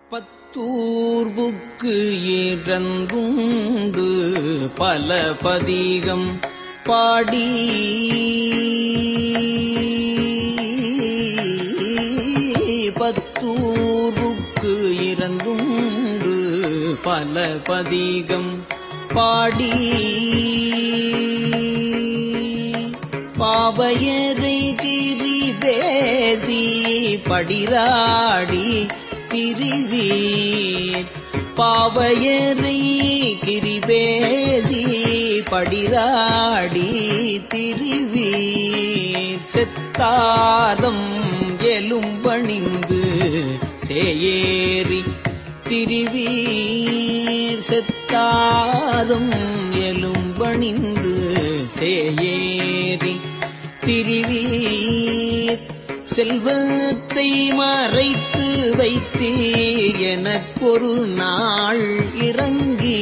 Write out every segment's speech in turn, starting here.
பத்தூர்புக்கு இறந்துண்டு பல பதிகம் பாடி பத்தூர்புக்கு இறந்துண்டு பல பதிகம் பாடி பாவையரை கிரி பேசி படிராடி திரிவீர் பாவையரை கிரிபேசி படிராடி திரிவீர் செத்தாதம் எலும்பணிந்து சேயேறி திரிவீர் செத்தாதம் எலும்பணிந்து சேயேறி திரிவீர் செல்வத்தை மறைத்து வைத்தீர் எனக்கொரு நாள் இறங்கி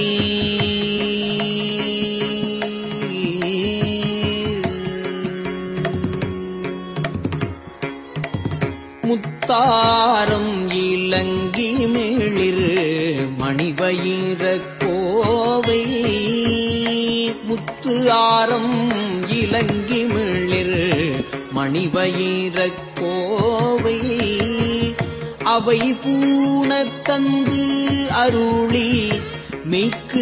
முத்தாரம் இலங்கி மிளிர் மணிவயிர கோவை முத்து ஆரம் இலங்கி மிளிர் மணிவயிர கோவை அவை பூணத்தந்து அருளி மெய்க்கு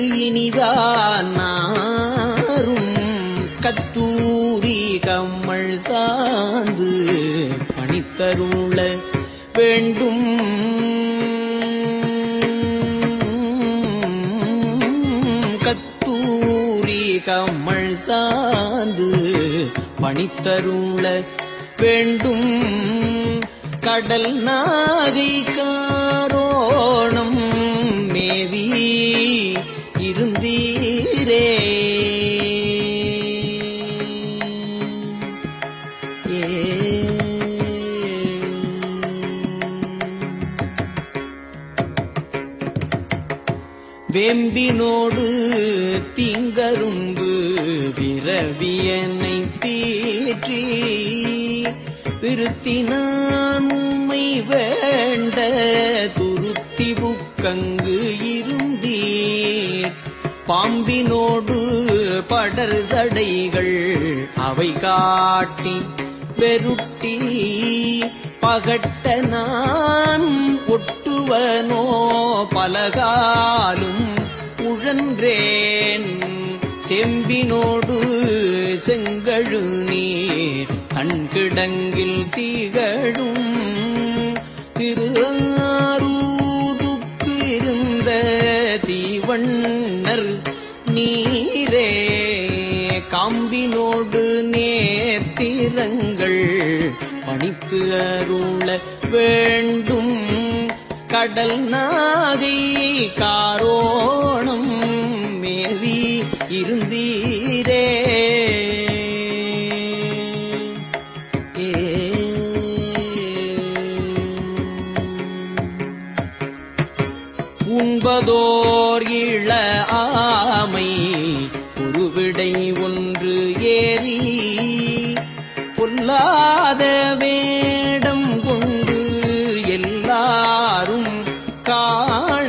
இனிதானாரும் கத்தூரி கம்மல் சாந்து பணித்தருள வேண்டும் கத்தூரி கம்மல் சாந்து பணித்தருள வேண்டும் கடல் நாகை காரோணம் மேவி இருந்தீரே வேம்பினோடு தீங்கரும்பு விரவியனை தீற்றி விருத்தினான் உம்மை வேண்ட துருத்தி புக்கங்கு இருந்தீர் பாம்பினோடு படர் சடைகள் அவை காட்டி வெருட்டி பகட்ட நான் ஒட்டுவனோ பலகாலும் உழன்றேன் செம்பினோடு செங்கழு நீர் கண்கிடங்கில் திகழும் திரு ஆரூருக்கு இருந்த தீவண்ணர் நீரே காம்பினோடு நேத்திரங்கள் பணித்து அருள வேண்டும் கடல் நாகை காரோணம் மேவி இருந்தீரே உண்பதோர் இள ஆமை குருவிடை ஒன்று ஏறி பொல்லாத வேடம் கொண்டு எல்லாரும் காண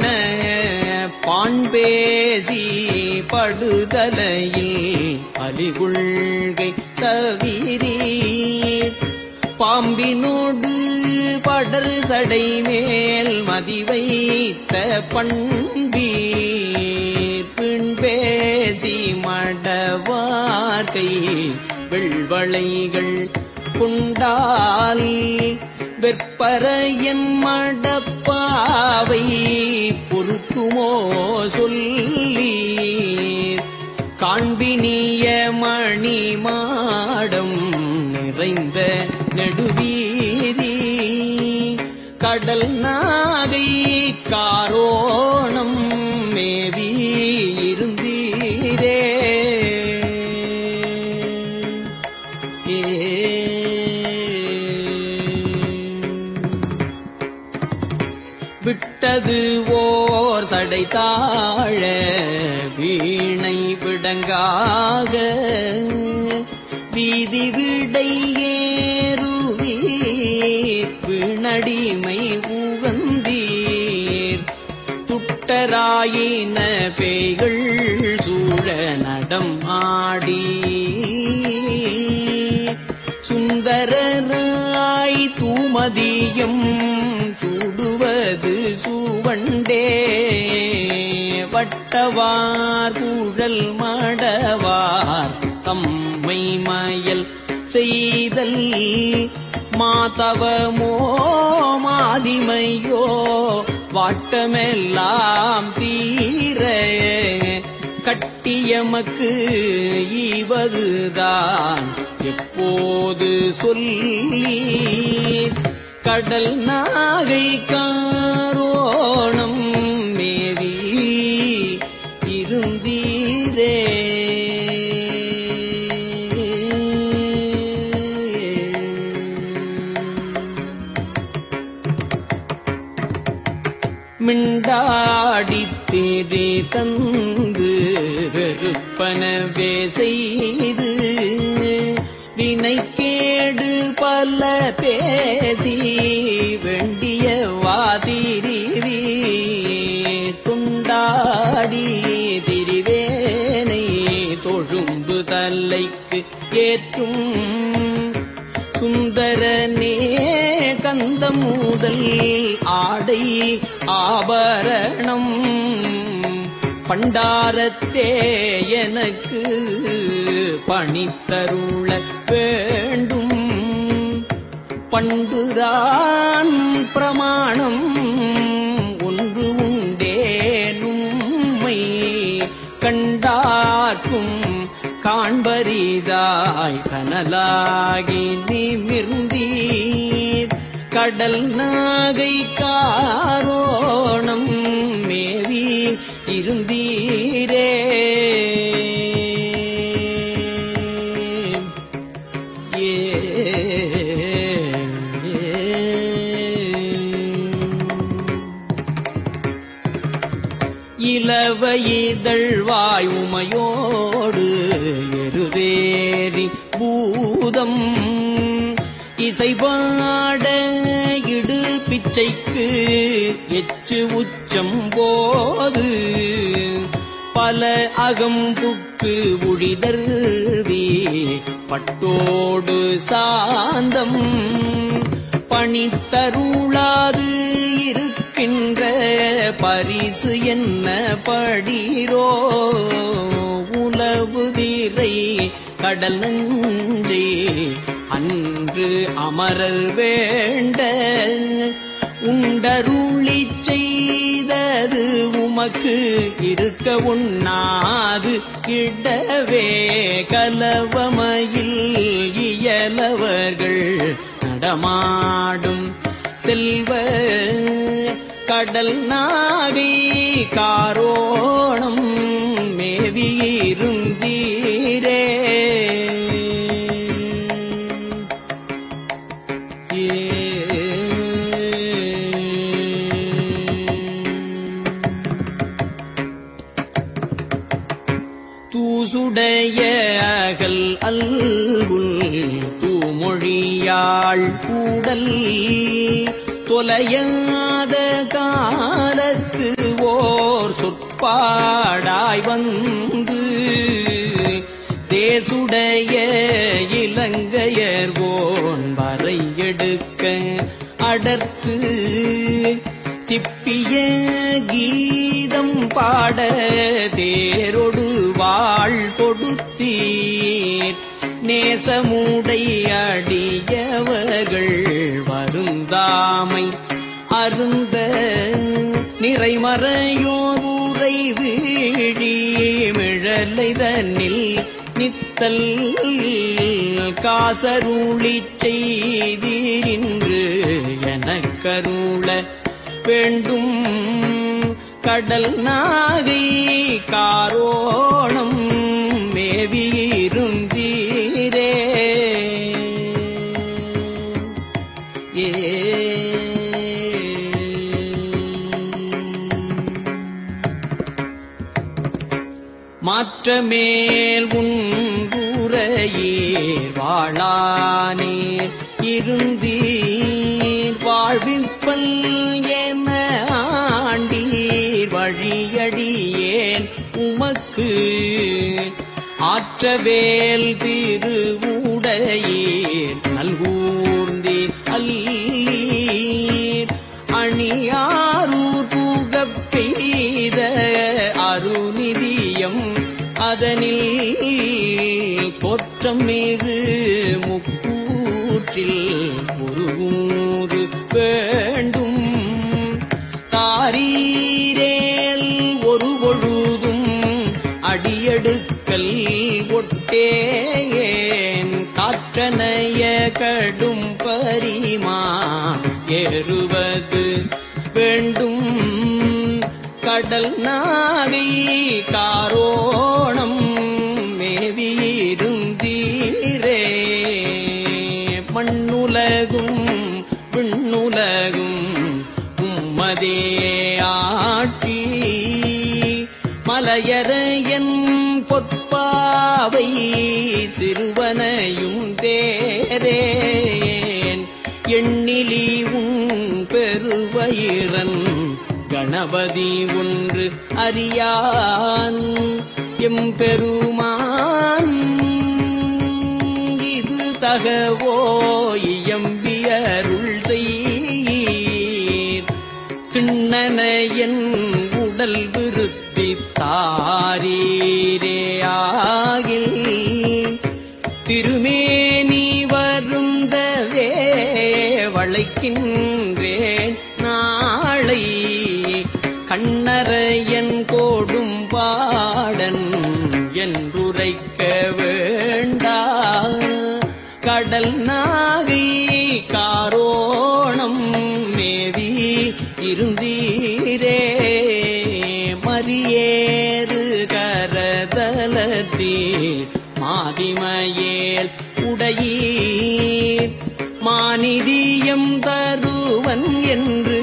பாண்பேசி படுதலையில் அலிகுள்கை தவிரீர் பாம்பினோடு படர் சடை மேல் மதிவைத்த பண்பீர் பின்பேசி மடவார்கை வெள்வளைகள் கொண்டால் வெற்பரையன் மடப்பாவை பொறுக்குமோ சொல்லி காண்பினிய மணி மாடம் நிறைந்த நெடுவீதி கடல் நாகை காரோணம் மேவி இருந்தீரே விட்டது ஓர் சடை தாழ வீணை விடங்காக வீதி விடை ஏறுவீர் விணடிமை உகந்தீர் சுடராயின பேய்கள் சூழ நடம் ஆடி சுந்தரராய் தூமதியம் சூடுவது சூவண்டே வட்டவார் குழல் மடவார் தம்மை மயல் செய்தல் மாதவமோ மாதிமையோ வாட்டமெல்லாம் தீர கட்டியமக்கு ஈவதுதான் எப்போது சொல்லி கடல் நாகை காரோணம் மேவி இருந்தீரே மிண்டாடி தேரே தந்து வெறுப்பனவே செய்து வினைக்கேடு பல பேசி வெண்டிய வாதிரிவி துண்டாடி திரிவேனை தொழும்பு தலைக்கு ஏற்றும் சுந்தரனே கந்தம் முதல் ஆடை ஆபரணம் பண்டாரத்தே எனக்கு பணித்தருள வேண்டும் பண்டுதான் பிரமாணம் ஒன்று உண்டேனும்மை கண்டார்க்கும் காண்பரிதாய் கனலாகி நிமிர்ந்தீர் கடல் நாகை காரோணம் மேவி இருந்தீரே இளவயிதழ்வாய் உமையோடு எருதேறி பூதம் இசைபாட இடு பிச்சைக்கு எச்சு உச்சம் போது பல அகம்புக்கு உழிதர்வி பட்டோடு சாந்தம் பணித்தருளாது இருக்கின்ற பரிசு என்ன படிரோ உலவுதிரை கடல் நஞ்சே அன்று அமரர் வேண்ட உண்டருளிச் செய்தது உமக்கு இருக்க உண்ணாது இடவே கலவமையில் இயலவர்கள் நடமாடும் செல்வ கடல் நாகை காரோணம் மேவியிருந்தீரே தூசுடைய அகல் அல்குல் தூமொழியாள் கூடல் தொலையாத காலத்து ஓர் சொற்பாடாய் வந்து தேசுடைய இலங்கையர்வோன் வரை எடுக்க அடர்த்து திப்பிய கீதம் பாட தேரொடு வாழ் கொடுத்தீர் நேசமுடை அடியவர்கள் வருந்தாமை அருந்த நிறைமறையோர் உரை வீழி மிழலை தன்னில் நித்தல் காசருளிச் செய்தீரின்று எனக்கருள வேண்டும் கடல் நாகை காரோணம் மேவியிருந்தீரே ஏ மாற்றமேல் உன்குறையீர் வாழானீர் இருந்தீர் வாழ்விப்பல் என ஆண்டீர் வழி ஆற்றவேல் திருவுடையீர் நல்கூர்ந்தி அல்லீர் அணியாரூர் புகப் பெய்த அருநிதியம் அதனில் தோற்றம் மிகு முக்கூற்றில் உருகூது வேண்டும் தாரீரேல் ஒரு பொழுதும் அடியெடுக்கல் ஒட்டேன் காற்றனைய கடும் பரிமா ஏறுவது வேண்டும் கடல் நாகை காரோணம் மேவியிருந்தீரே மண்ணுலகும் விண்ணுலகும் உம்மதே ஆட்சி மலையரையன் பொற்பாவை சிறுவனையும் தேரேன் எண்ணிலி உன் பெருவயிரன் கணபதி ஒன்று அறியான் எம்பெருமான் இது தகவோ இயம்பியருள் செய்யீர் திண்ணனையன் உடல் விருத்தி தாரீரே ஆகில் திருமேனி வருந்தவே வளைக்கின்றேன் நாளை கண்ணரையன் கோடும் பாடன் என்றுரைக்க வேண்டா கடல் நாகை காரோணம் மேவி இருந்தீரே மரியேறு கரதலத்தீர் மாதிமயேல் உடையீர் மாநிதியம் தருவன் என்று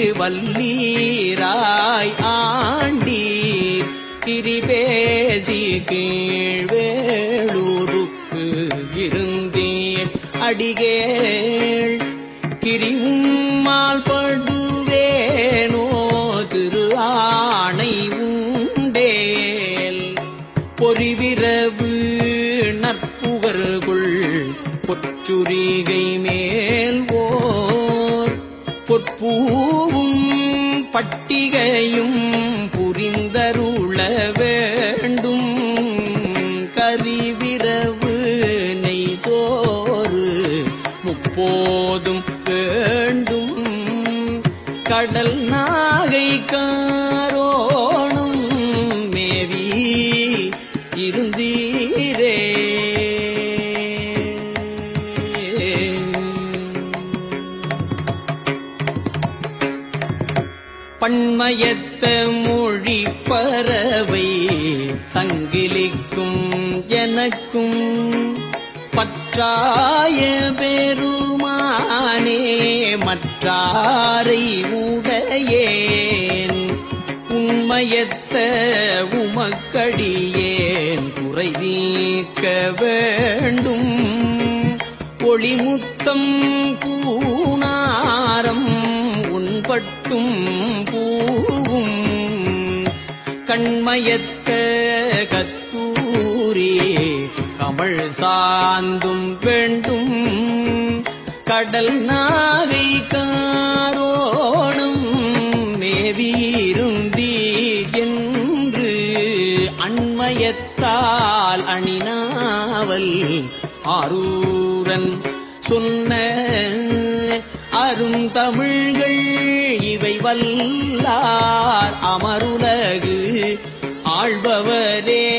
வல்லீராய் ஆண்டீர் திரிபேசி கீழ்வேளூருக்கு இருந்தேன் அடிகேள் கிரிவும்மால் படுவேனோ திரு ஆணை உண்டேல் பொறிவிரவு நற்புகர்குள் பொச்சுரிகை மேல் ஓர் பொற்பூவும் பட்டிகையும் புரிந்தருள வேண்டும் கரிவிரவு நெய் சோறு முப்போதும் வேண்டும் கடல் நாகை காரோணும் மேவி இருந்தீரே பண்மயத்த மொழி பறவை சங்கிலிக்கும் எனக்கும் பற்றாய பெருமானே மற்றாரை உடையேன் உண்மையத்த உமக்கடியேன் குறை தீர்க்க வேண்டும் ஒளிமுத்தம் பூனாரம் உண்பட்டும் பூவும் கண்மயத்த கத்தூரே கமழ் சாந்தும் வேண்டும் கடல் நாகை காரோணம் மேவியிருந்தீர் என்று அண்மயத்தால் அணினாவல் ஆரூரன் சொன்ன அருந்தமிழ்கள் இவை வல்லார் அமருலகு ஆள்பவரே